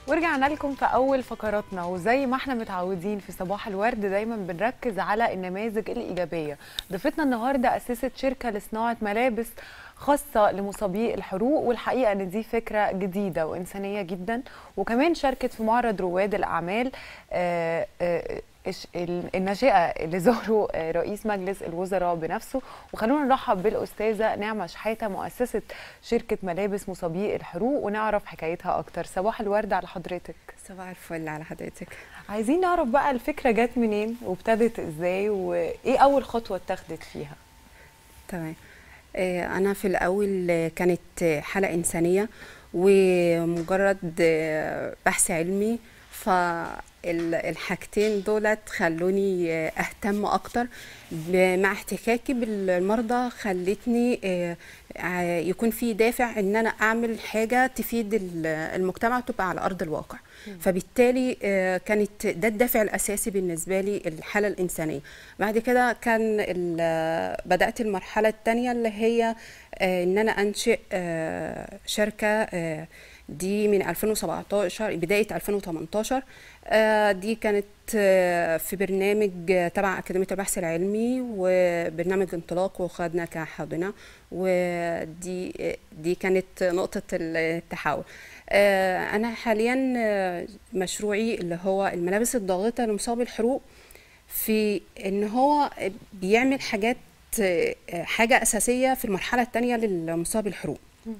ورجعنا لكم في اول فقراتنا وزي ما احنا متعودين في صباح الورد دايما بنركز على النماذج الايجابيه ضيفتنا النهارده اسست شركه لصناعه ملابس خاصه لمصابي الحروق والحقيقه ان دي فكره جديده وانسانيه جدا وكمان شاركت في معرض رواد الاعمال آه، آه، إش- ال- الناشئه اللي زاروا آه، رئيس مجلس الوزراء بنفسه وخلونا نرحب بالاستاذه نعمه شحاته مؤسسه شركه ملابس مصابي الحروق ونعرف حكايتها اكتر صباح الورد على حضرتك صباح الفل على حضرتك عايزين نعرف بقى الفكره جت منين وابتدت ازاي وايه اول خطوه اتخذت فيها تمام آه، انا في الاول آه، كانت آه، حالة انسانية ومجرد آه، بحث علمي فالحاجتين دولت خلوني آه، اهتم اكتر ب- مع احتكاكي بالمرضى خلتني آه، ع- يكون في دافع ان انا اعمل حاجة تفيد ال- المجتمع وتبقى على ارض الواقع فبالتالي آه، كانت ده الدافع الاساسي بالنسبه لي الحاله الانسانيه بعد كده كان ال- بدات المرحله الثانيه اللي هي آه، ان انا انشئ آه، شركه آه، دي من 2017 بدايه 2018 آه، دي كانت آه، في برنامج آه، تبع اكاديميه البحث العلمي وبرنامج انطلاق وخدنا كحاضنه ودي آه، دي كانت نقطه التحول آه، انا حاليا آه، مشروعي اللي هو الملابس الضاغطه لمصاب الحروق في ان هو بيعمل حاجات آه، حاجه اساسيه في المرحله الثانيه للمصاب الحروق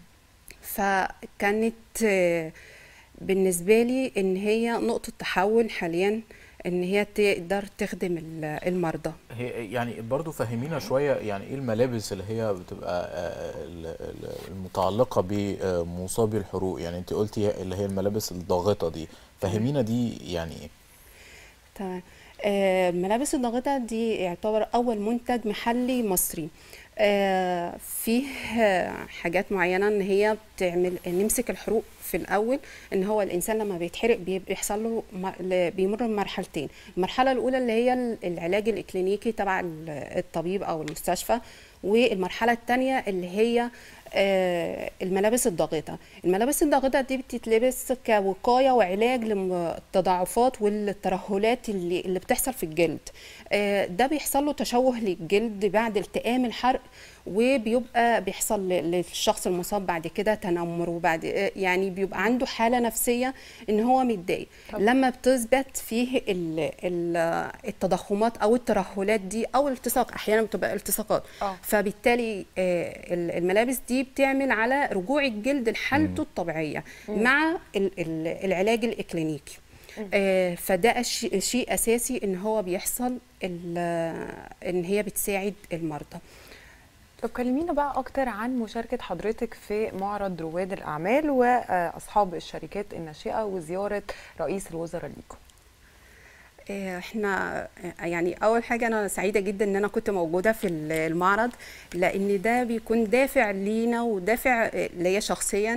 فكانت آه، بالنسبه لي ان هي نقطه تحول حاليا ان هي تقدر تخدم ال- المرضى هي يعني برضو فهمينا شوية يعني ايه الملابس اللي هي بتبقى آه، ال- ال- المتعلقة بمصابي الحروق يعني انت قلتي اللي هي الملابس الضاغطة دي فهمينا دي يعني ايه تمام آه، الملابس الضاغطة دي يعتبر أول منتج محلي مصري آه، فيه آه، حاجات معينة إن هي بتعمل نمسك الحروق في الأول إن هو الإنسان لما بيتحرق بي- بيحصل له م- ل- بيمر بمرحلتين المرحلة الأولى اللي هي ال- العلاج الإكلينيكي تبع ال- الطبيب أو المستشفى والمرحلة الثانية اللي هي آه، الملابس الضاغطة الملابس الضاغطة دي بتتلبس كوقاية وعلاج للتضاعفات والترهلات اللي, اللي بتحصل في الجلد آه، ده بيحصل له تشوه للجلد بعد التئام الحرق وبيبقى بيحصل ل- للشخص المصاب بعد كده تنمر وبعد آه، يعني بيبقى عنده حالة نفسية ان هو متضايق طبعا. لما بتثبت فيه ال- ال- التضخمات او الترهلات دي او الالتصاق احيانا بتبقى التصاقات اه فبالتالي آه، ال- الملابس دي بتعمل على رجوع الجلد لحالته الطبيعيه مع ال- ال- العلاج الاكلينيكي آه، فده شيء شيء اساسي ان هو بيحصل ال- ان هي بتساعد المرضى طب كلمينا بقى اكتر عن مشاركه حضرتك في معرض رواد الاعمال واصحاب الشركات الناشئه وزياره رئيس الوزراء ليكم آه، احنا آه، يعني اول حاجه انا سعيده جدا ان انا كنت موجوده في ال- المعرض لان ده بيكون دافع لينا ودافع آه، ليا شخصيا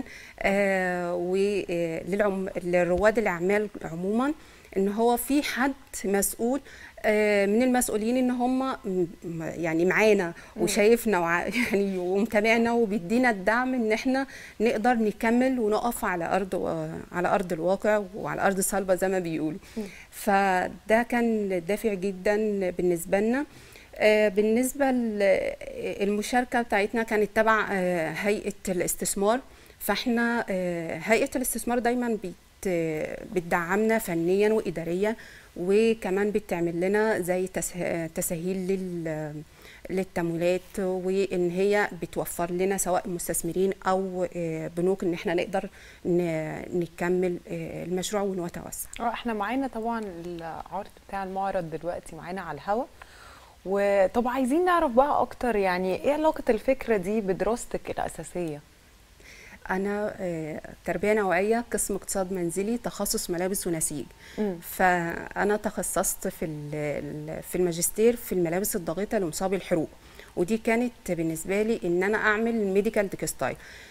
وللرواد الاعمال عموما ان هو في حد مسؤول آه، من المسؤولين ان هم م- م- يعني معانا وشايفنا وع- يعني ومتابعنا وبيدينا الدعم ان احنا نقدر نكمل ونقف على ارض على ارض الواقع وعلى ارض صلبه زي ما بيقولوا فده كان دافع جدا بالنسبه لنا آه، بالنسبه للمشاركه بتاعتنا كانت تبع آه، هيئه الاستثمار فاحنا آه، هيئه الاستثمار دايما بت بتدعمنا فنيا واداريا وكمان بتعمل لنا زي تسه- تسهيل لل للتمويلات وان هي بتوفر لنا سواء مستثمرين او آه، بنوك ان احنا نقدر ن- نكمل آه، المشروع ونتوسع اه احنا معانا طبعا العرض بتاع المعرض دلوقتي معانا على الهوا وطب عايزين نعرف بقى اكتر يعني ايه علاقه الفكره دي بدراستك الاساسيه انا آه، تربيه نوعيه قسم اقتصاد منزلي تخصص ملابس ونسيج مم. فانا تخصصت في ال- ال- في الماجستير في الملابس الضاغطه لمصابي الحروق ودي كانت بالنسبه لي ان انا اعمل ميديكال تكستايل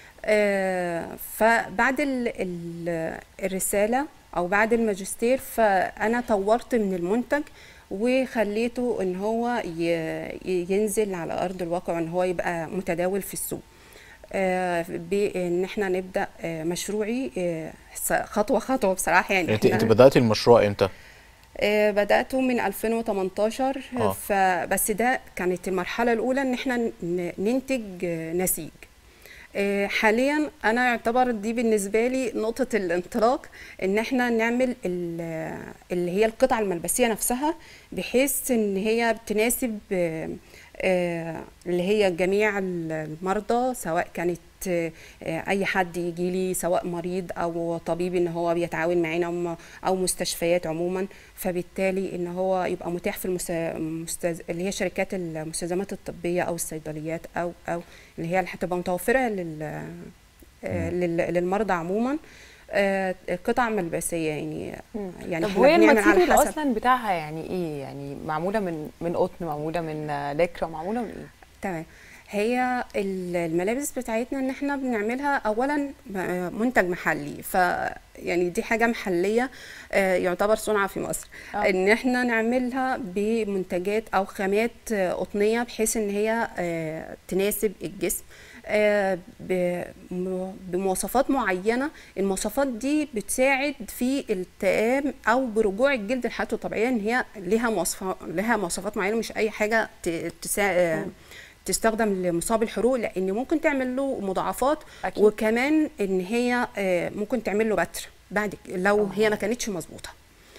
فبعد ال- ال- الرساله او بعد الماجستير فانا طورت من المنتج وخليته ان هو ي- ي- ينزل على ارض الواقع وان هو يبقى متداول في السوق آه، بان احنا نبدا آه، مشروعي آه، س- خطوه خطوه بصراحه يعني انت انت إحنا- بداتي المشروع امتى آه، بدأته من 2018 آه. فبس ده كانت المرحلة الأولى إن احنا ن- ننتج آه، نسيج آه، حاليا أنا يعتبر دي بالنسبة لي نقطة الانطلاق إن احنا نعمل ال- اللي هي القطعة الملبسية نفسها بحيث إن هي بتناسب آه، آه، اللي هي جميع المرضى سواء كانت آه، اي حد يجي لي سواء مريض او طبيب ان هو بيتعاون معانا أو- او مستشفيات عموما فبالتالي ان هو يبقى متاح في المس... مستز... اللي هي شركات المستلزمات الطبيه او الصيدليات او او اللي هي اللي هتبقى متوفره لل... آه، لل... للمرضى عموما آه، قطع ملبسيه يعني يعني طب إحنا وهي بنعمل على الماتيريال حسب- اصلا بتاعها يعني ايه يعني معموله من من قطن معموله من آه، لكرة معموله من ايه تمام هي ال- الملابس بتاعتنا ان احنا بنعملها اولا م- منتج محلي ف يعني دي حاجه محليه آه، يعتبر صنعه في مصر آه. ان احنا نعملها بمنتجات او خامات آه، قطنيه بحيث ان هي آه، تناسب الجسم آه، ب- م- بمواصفات معينه المواصفات دي بتساعد في التئام او برجوع الجلد لحالته الطبيعيه ان هي لها مواصفات لها مواصفات معينه مش اي حاجه ت- تسا... آه، تستخدم لمصاب الحروق لان ممكن تعمل له مضاعفات أكيد. وكمان ان هي آه، ممكن تعمل له بتر بعد ك- لو هي ما كانتش مظبوطه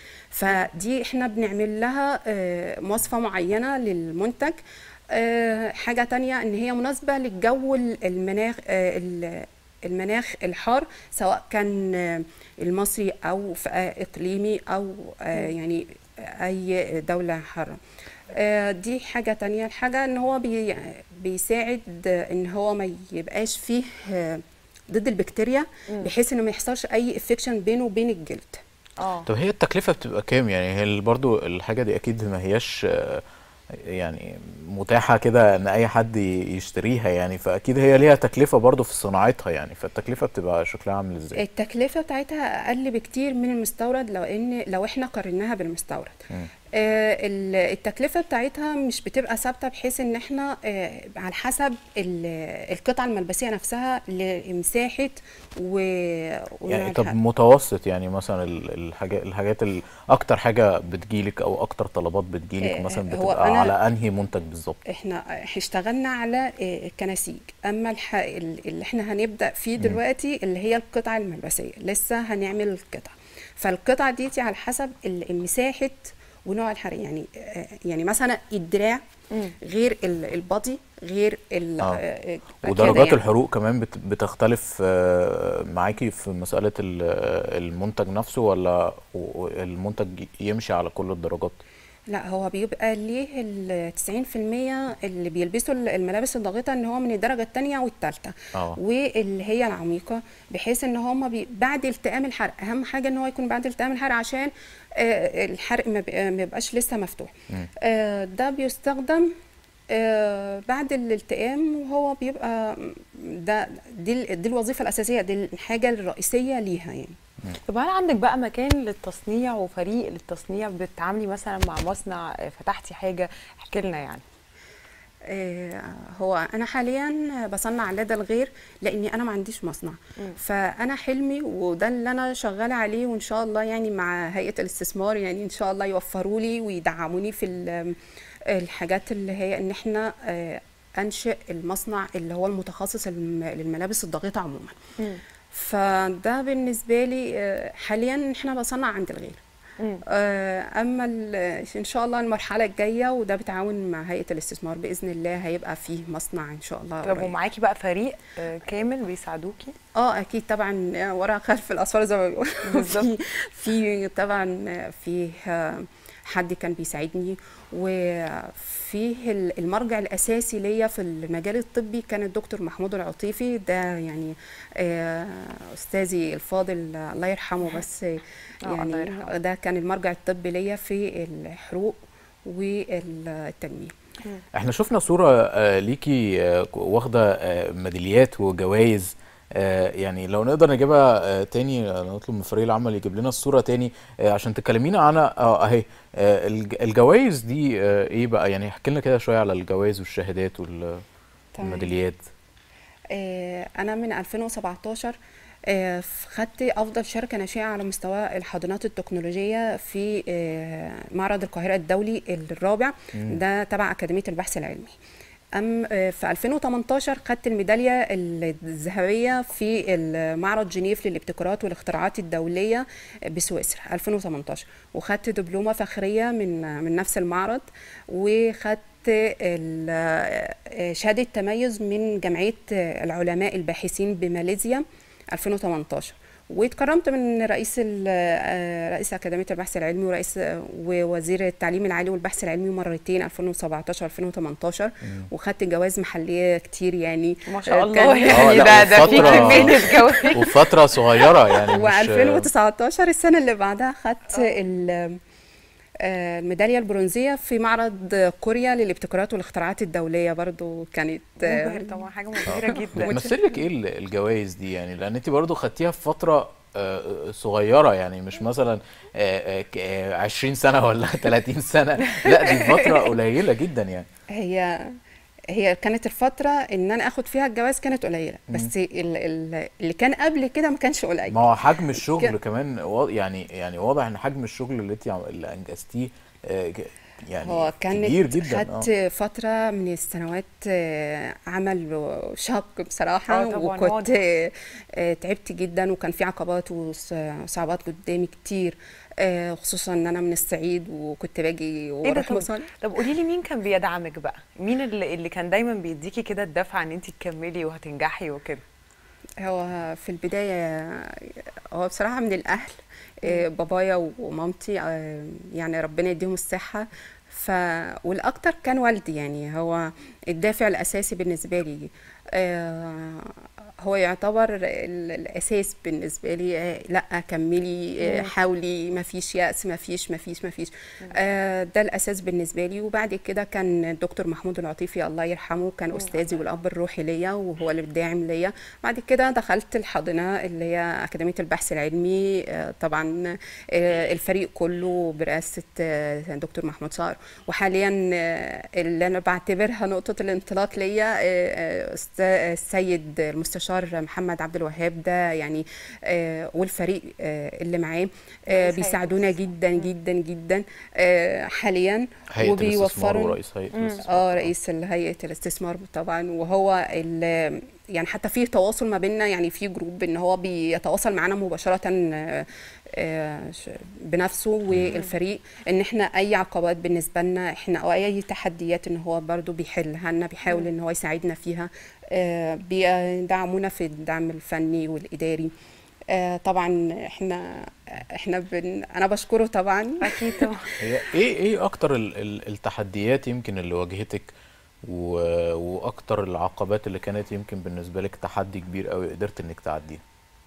فدي احنا بنعمل لها آه، مواصفه معينه للمنتج آه، حاجه تانية ان هي مناسبه للجو ال- المناخ آه، ال- المناخ الحار سواء كان آه، المصري او في آه، اقليمي او آه، يعني اي دوله حاره آه، دي حاجة تانية الحاجة ان هو بي بيساعد ان هو ما يبقاش فيه آه، ضد البكتيريا بحيث انه ما يحصلش اي افكشن بينه وبين الجلد اه طب هي التكلفة بتبقى كام يعني هي ال- برضو الحاجة دي أكيد ما هياش آه، يعني متاحة كده إن أي حد ي- يشتريها يعني فأكيد هي ليها تكلفة برضو في صناعتها يعني فالتكلفة بتبقى شكلها عامل إزاي؟ التكلفة بتاعتها أقل بكتير من المستورد لو إن لو إحنا قارناها بالمستورد. آه ال- التكلفة بتاعتها مش بتبقى ثابتة بحيث إن إحنا آه على حسب ال- القطعة الملبسية نفسها لمساحة و ونوع يعني طب الحاجة. متوسط يعني مثلا ال- الحاجات الحاجات ال- أكتر حاجة بتجيلك أو أكتر طلبات بتجيلك آه، مثلا هو بتبقى أنا- على أنهي منتج بالظبط؟ احنا اشتغلنا على آه، كنسيج اما الح... اللي احنا هنبدا فيه دلوقتي اللي هي القطعه الملبسيه لسه هنعمل القطعه فالقطعه دي, دي على حسب ال- مساحه ونوع الحرير يعني آه، يعني مثلا الدراع غير ال- البادي غير ال آه. آه، كده ودرجات يعني. الحروق كمان بت- بتختلف آه، معاكي في مسألة ال- المنتج نفسه ولا و- المنتج يمشي على كل الدرجات؟ لا هو بيبقى ليه ال 90% اللي بيلبسوا الملابس الضاغطه ان هو من الدرجه الثانيه والثالثه اه واللي هي العميقه بحيث ان هم بي بعد التئام الحرق اهم حاجه ان هو يكون بعد التئام الحرق عشان آه، الحرق ما بي- ما يبقاش لسه مفتوح آه، ده بيستخدم آه، بعد الالتئام وهو بيبقى ده دي, ال- دي الوظيفه الاساسيه دي الحاجه الرئيسيه ليها يعني طب هل عندك بقى مكان للتصنيع وفريق للتصنيع بتتعاملي مثلا مع مصنع آه، فتحتي حاجه احكي لنا يعني آه، هو انا حاليا بصنع لدى الغير لاني انا ما عنديش مصنع فانا حلمي وده اللي انا شغاله عليه وان شاء الله يعني مع هيئه الاستثمار يعني ان شاء الله يوفروا لي ويدعموني في ال- الحاجات اللي هي ان احنا آه، انشئ المصنع اللي هو المتخصص الم- للملابس الضاغطه عموما فده بالنسبه لي آه، حاليا احنا بصنع عند الغير مم. آه، اما ال- ان شاء الله المرحله الجايه وده بتعاون مع هيئه الاستثمار باذن الله هيبقى فيه مصنع ان شاء الله طب قريب. ومعاكي بقى فريق آه، كامل بيساعدوكي اه اكيد طبعا آه، ورا خلف الاسوار زي ما بيقولوا بالظبط. في في طبعا آه، فيه آه، حد كان بيساعدني وفيه ال- المرجع الاساسي ليا في المجال الطبي كان الدكتور محمود العطيفي ده يعني آه، استاذي الفاضل آه، الله يرحمه بس آه، الله يعني يرحمه. ده كان المرجع الطبي ليا في الحروق والتجميل احنا شفنا صورة آه، ليكي آه، واخدة آه، ميداليات وجوائز آه، يعني لو نقدر نجيبها آه، تاني آه، نطلب من فريق العمل يجيب لنا الصورة تاني آه، عشان تكلمينا عنها اه اهي آه، الج- الجوائز دي آه، ايه بقى يعني احكي لنا كده شوية على الجوائز والشهادات تمام. والميداليات آه، انا من 2017 آه، خدت افضل شركه ناشئه على مستوى الحاضنات التكنولوجيه في آه، معرض القاهره الدولي الرابع ده تبع اكاديميه البحث العلمي أم آه، في 2018 خدت الميدالية الذهبية في معرض جنيف للابتكارات والاختراعات الدولية بسويسرا 2018 وخدت دبلومة فخرية من من نفس المعرض وخدت ال- آه، شهادة تميز من جمعية العلماء الباحثين بماليزيا 2018 واتكرمت من رئيس ال- آه، رئيس اكاديميه البحث العلمي ورئيس ووزير التعليم العالي والبحث العلمي مرتين 2017 2018 وخدت جوائز محليه كتير يعني ما شاء الله كان- آه، يعني لا، ده ده في وفترة- كميه جوائز وفي فتره صغيره يعني مش و2019 السنه اللي بعدها خدت ال- آه، الميداليه البرونزيه في معرض كوريا للابتكارات والاختراعات الدوليه برضو كانت آه، مبهر طبعا حاجه مبهره جدا بتمثل لك ايه ال- الجوائز دي يعني لان انت برضو خدتيها في فتره آه، صغيره يعني مش مثلا آه، آه، ك- آه، 20 سنه ولا 30 سنه لا دي فتره قليله جدا يعني هي هي كانت الفترة إن أنا آخد فيها الجواز كانت قليلة بس ال- ال- اللي كان قبل كده ما كانش قليل ما هو حجم الشغل ك- كمان وا- يعني يعني واضح ان حجم الشغل اللي انت عم- اللي انجزتيه آه، ك- يعني هو كانت كبير جدا اه خدت فترة من السنوات آه، عمل شاق بصراحة آه، طبعاً وكنت واضح. آه، آه، تعبت جدا وكان في عقبات وص- وصعوبات قدامي كتير آه، خصوصا ان انا من الصعيد وكنت باجي ايه ده واروح طب مصالح طب قولي لي مين كان بيدعمك بقى مين اللي, اللي كان دايما بيديكي كده الدفعه ان انت تكملي وهتنجحي وكده هو في البداية هو بصراحة من الأهل آه، بابايا ومامتي آه، يعني ربنا يديهم الصحة ف والأكتر كان والدي يعني هو الدافع الأساسي بالنسبة لي آه، هو يعتبر ال- الأساس بالنسبة لي آه، لا كملي آه، حاولي ما فيش يأس ما فيش ما فيش ما فيش آه، ده الأساس بالنسبة لي وبعد كده كان الدكتور محمود العطيفي الله يرحمه كان أستاذي والأب الروحي ليا وهو اللي الداعم ليا بعد كده دخلت الحاضنة اللي هي أكاديمية البحث العلمي آه، طبعا آه، الفريق كله برئاسة آه، دكتور محمود صقر وحاليا آه، اللي أنا بعتبرها نقطة الانطلاق ليا آه، آه، أست- السيد المستشار محمد عبد الوهاب ده يعني آه، والفريق آه، اللي معاه آه، رئيس هيئة بيساعدونا جدا جدا جدا آه، حاليا هيئه الاستثمار وبيوفروا ورئيس هيئه الاستثمار اه رئيس هيئه الاستثمار طبعا وهو ال- يعني حتى في تواصل ما بيننا يعني في جروب ان هو بيتواصل معانا مباشره آه، آه، ش- بنفسه والفريق ان احنا اي عقبات بالنسبه لنا احنا او اي تحديات ان هو برضو بيحلها لنا بيحاول ان هو يساعدنا فيها آه، بيدعمونا في الدعم الفني والاداري آه، طبعا احنا احنا بن انا بشكره طبعا اكيد طبعا هي ايه ايه اكتر ال- ال- التحديات يمكن اللي واجهتك و... واكتر العقبات اللي كانت يمكن بالنسبه لك تحدي كبير قوي قدرت انك تعديه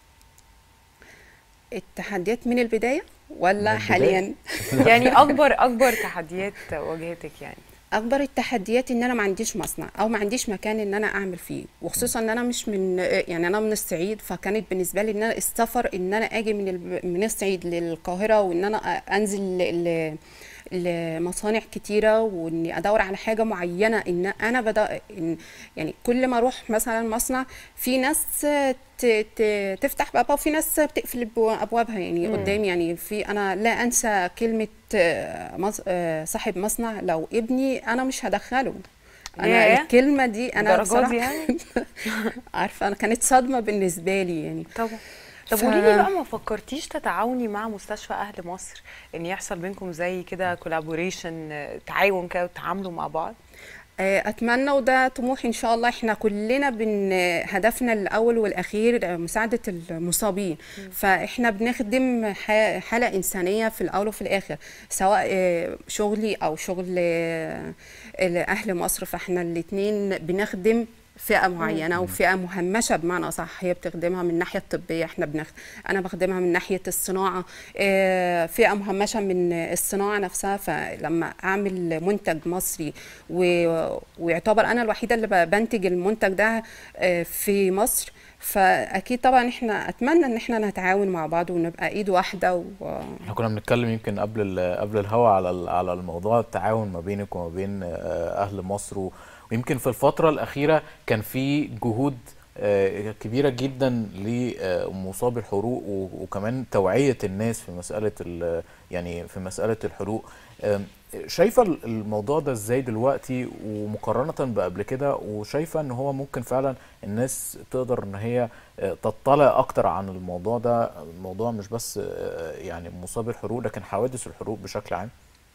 التحديات من البدايه ولا من البداية؟ حاليا يعني اكبر اكبر تحديات واجهتك يعني اكبر التحديات ان انا ما عنديش مصنع او ما عنديش مكان ان انا اعمل فيه وخصوصا ان انا مش من يعني انا من الصعيد فكانت بالنسبه لي ان انا السفر ان انا اجي من الب- من الصعيد للقاهره وان انا انزل ل- ل- لمصانع كتيره واني ادور على حاجه معينه ان انا بدا إن يعني كل ما اروح مثلا مصنع في ناس ت- ت- تفتح بابها وفي ناس بتقفل أبو- ابوابها يعني قدامي يعني في انا لا انسى كلمه آه، مص- آه، صاحب مصنع لو ابني انا مش هدخله انا ياه. الكلمه دي انا الدرجات بصراحه دي يعني عارفه انا كانت صدمه بالنسبه لي يعني طبعا طب ف- قولي لي بقى ما فكرتيش تتعاوني مع مستشفى اهل مصر ان يحصل بينكم زي كده كولابوريشن تعاون كده وتتعاملوا مع بعض آه، اتمنى وده طموحي ان شاء الله احنا كلنا بن هدفنا الاول والاخير آه، مساعده المصابين فاحنا بنخدم ح- حاله انسانيه في الاول وفي الاخر سواء آه، شغلي او شغل آه، اهل مصر فاحنا الاثنين بنخدم فئه معينه وفئه مهمشه بمعنى صح هي بتخدمها من الناحيه الطبيه احنا بنخ... انا بخدمها من ناحيه الصناعه آه، فئه مهمشه من الصناعه نفسها فلما اعمل منتج مصري و... ويعتبر انا الوحيده اللي ب- بنتج المنتج ده آه، في مصر فاكيد طبعا احنا اتمنى ان احنا نتعاون مع بعض ونبقى ايد واحده و... احنا كنا بنتكلم يمكن قبل ال- قبل الهوا على ال- على الموضوع التعاون ما بينك وما بين آه، اهل مصر و- ويمكن في الفتره الاخيره كان في جهود آه، كبيره جدا لمصابي الحروق و- وكمان توعيه الناس في مساله ال- يعني في مساله الحروق آم، شايفه ال- الموضوع ده ازاي دلوقتي ومقارنه بقبل كده وشايفه ان هو ممكن فعلا الناس تقدر ان هي آه، تطلع اكتر عن الموضوع ده الموضوع مش بس آه، يعني مصابي الحروق لكن حوادث الحروق بشكل عام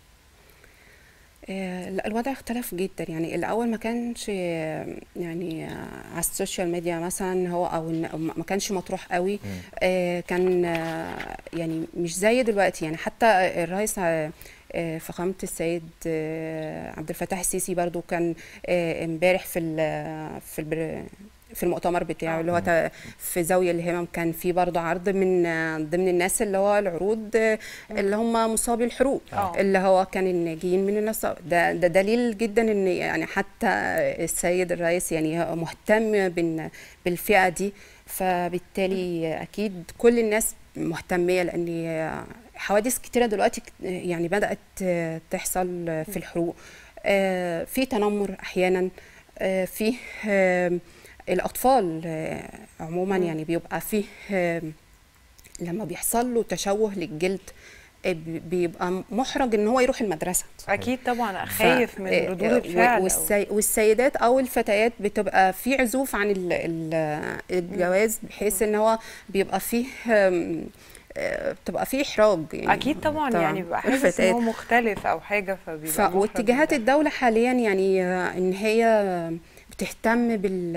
آه، لا الوضع اختلف جدا يعني الاول ما كانش آه، يعني آه، على السوشيال ميديا مثلا هو او إن- أو ما كانش مطروح قوي آه، كان آه، يعني مش زي دلوقتي يعني حتى الرئيس آه، آه، فخامة السيد آه، عبد الفتاح السيسي برضو كان آه، امبارح في ال- في البر في المؤتمر بتاعه اللي هو تا- في زاوية الهمم كان في برضه عرض من آه، ضمن الناس اللي هو العروض آه، اللي هم مصابي الحروق آه. اللي هو كان الناجين من النصاب ده ده دليل جدا ان يعني حتى السيد الرئيس يعني هو مهتم بال- بالفئه دي فبالتالي اكيد كل الناس مهتميه لان حوادث كتيره دلوقتي يعني بدات تحصل في الحروق آه، في تنمر احيانا آه، في آه، الاطفال آه، عموما يعني بيبقى فيه آه، لما بيحصل له تشوه للجلد آه، بي- بيبقى محرج ان هو يروح المدرسه اكيد طبعا ف- خايف من آه، ردود آه، الفعل أو- والسي... والسيدات او الفتيات بتبقى في عزوف عن ال... ال... الجواز بحيث ان هو بيبقى فيه آم، آه، بتبقى فيه احراج يعني اكيد طبعا, يعني ببقى حاسس ان الفتيات. هو مختلف او حاجه فبيبقى ف... محرج واتجاهات من ده. الدولة حاليا يعني آه، ان هي بتهتم بال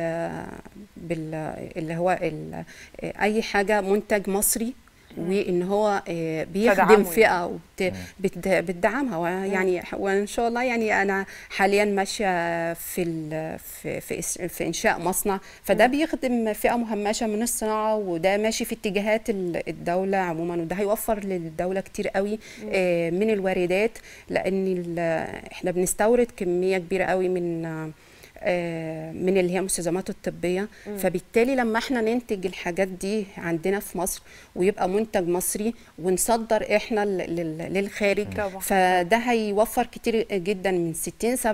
بال اللي هو ال... آه، اي حاجة منتج مصري وان هو آه، بيخدم تدعمه فئة وبت... بت... بتدعمها ويعني وان شاء الله يعني انا حاليا ماشية في ال... في في, إس- في انشاء مصنع فده بيخدم فئة مهمشة من الصناعة وده ماشي في اتجاهات ال- الدولة عموما وده هيوفر للدولة كتير قوي آه، من الواردات لان ال- احنا بنستورد كمية كبيرة قوي من آه، آه، من اللي هي المستلزمات الطبية فبالتالي لما احنا ننتج الحاجات دي عندنا في مصر ويبقى منتج مصري ونصدر احنا لل- لل- للخارج طبعا. فده هيوفر كتير جدا من 60 70%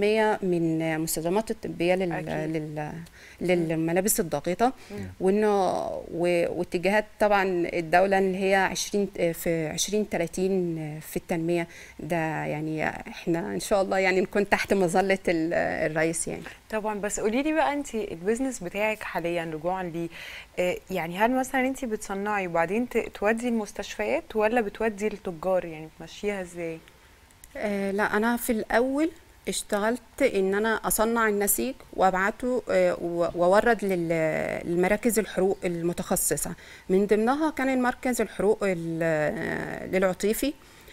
من المستلزمات الطبية لل أكيد. لل للملابس الضاغطة وانه و- واتجاهات طبعا الدولة اللي هي 20 في 20 30 في التنمية ده يعني احنا ان شاء الله يعني نكون تحت مظلة ال- الرئيس يعني طبعا بس قولي لي بقى انت البيزنس بتاعك حاليا رجوعا ليه آه، يعني هل مثلا انت بتصنعي وبعدين ت- تودي المستشفيات ولا بتودي للتجار يعني بتمشيها ازاي آه لا انا في الاول اشتغلت ان انا اصنع النسيج وابعته آه، و- واورد لل- للمراكز الحروق المتخصصه من ضمنها كان المركز الحروق ال- آه، للعطيفي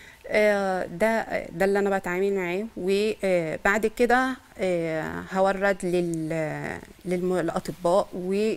آه، ده ده اللي انا بتعامل معاه وبعد كده آه، هورد لل- للم- للاطباء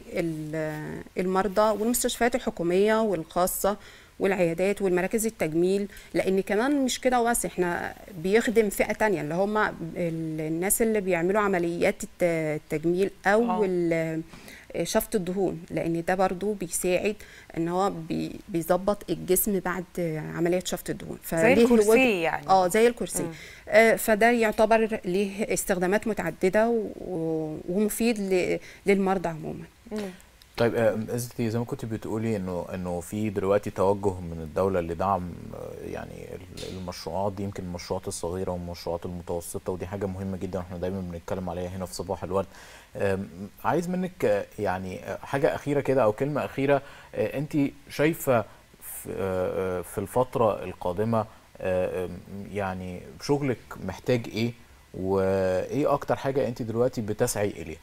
والمرضى والمستشفيات الحكوميه والخاصه والعيادات والمراكز التجميل لان كمان مش كده وبس احنا بيخدم فئه تانية اللي هم ال- الناس اللي بيعملوا عمليات الت- التجميل او آه. ال- شفط الدهون لان ده برضو بيساعد ان هو بي- بيظبط الجسم بعد عمليه شفط الدهون زي فليه الكرسي وجه- يعني اه زي الكرسي مم. آه، فده يعتبر ليه استخدامات متعدده و- ومفيد ل- للمرضى عموما مم. طيب آه، ازتي زي ما كنت بتقولي انه انه في دلوقتي توجه من الدوله لدعم آه، يعني ال- المشروعات دي يمكن المشروعات الصغيره والمشروعات المتوسطه ودي حاجه مهمه جدا واحنا دايما بنتكلم عليها هنا في صباح الورد آم، عايز منك آه، يعني آه، حاجه اخيره كده او كلمه اخيره انت شايفه في آه، آه، في الفتره القادمه آه، آم، يعني شغلك محتاج ايه وايه اكتر حاجه انت دلوقتي بتسعي اليها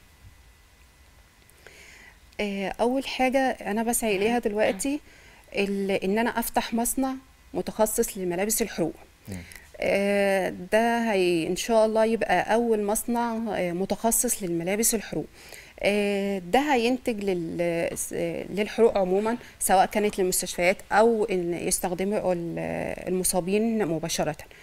آه، اول حاجه انا بسعى اليها دلوقتي ال- ان انا افتح مصنع متخصص لملابس الحروق مم. آه، ده هي ان شاء الله يبقى اول مصنع آه، متخصص للملابس الحروق آه، ده هينتج لل- س- للحروق عموما سواء كانت للمستشفيات او ان يستخدمه ال- المصابين مباشره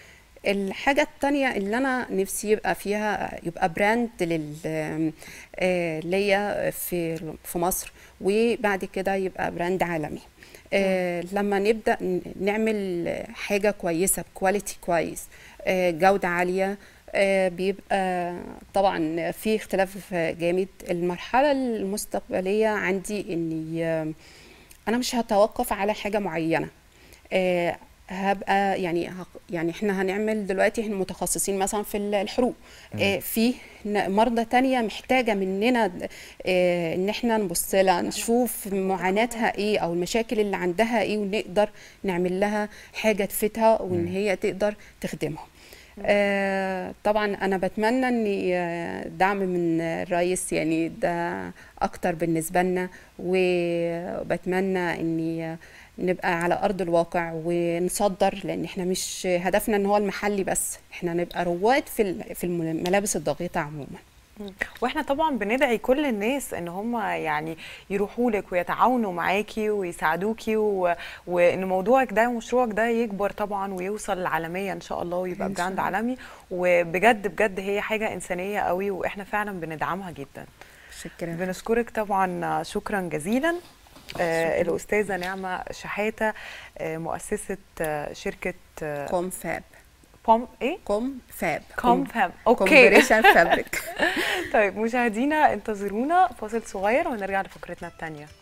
الحاجة التانية اللي أنا نفسي يبقى فيها يبقى براند لل آه، ليا في في مصر وبعد كده يبقى براند عالمي آه، لما نبدأ ن- نعمل حاجة كويسة بكواليتي كويس آه، جودة عالية آه، بيبقى طبعا في اختلاف جامد المرحلة المستقبلية عندي اني آه، انا مش هتوقف على حاجة معينة آه، هبقى يعني هق- يعني احنا هنعمل دلوقتي احنا متخصصين مثلا في ال- الحروق آه، في ن- مرضى تانية محتاجة مننا د- آه، ان احنا نبص لها نشوف معاناتها ايه او المشاكل اللي عندها ايه ونقدر نعمل لها حاجة تفيدها وان هي تقدر تخدمهم آه طبعا انا بتمنى ان آه، دعم من الرئيس يعني ده اكتر بالنسبه لنا وبتمنى ان نبقى على ارض الواقع ونصدر لان احنا مش هدفنا ان هو المحلي بس احنا نبقى رواد في ال- في الملابس الضاغطه عموما مم. واحنا طبعا بندعي كل الناس ان هم يعني يروحوا لك ويتعاونوا معاكي ويساعدوكي و... وان موضوعك ده ومشروعك ده يكبر طبعا ويوصل للعالميه ان شاء الله ويبقى إن شاء براند الله. عالمي وبجد بجد هي حاجه انسانيه قوي واحنا فعلا بندعمها جدا شكرا بنشكرك طبعا شكرا جزيلا آه الاستاذه نعمه شحاته آه مؤسسه آه شركه آه كوم فاب بوم ايه كوم فاب كوم فام اوكي كومبريشن فابريك طيب مشاهدينا انتظرونا فاصل صغير ونرجع لفقرتنا الثانيه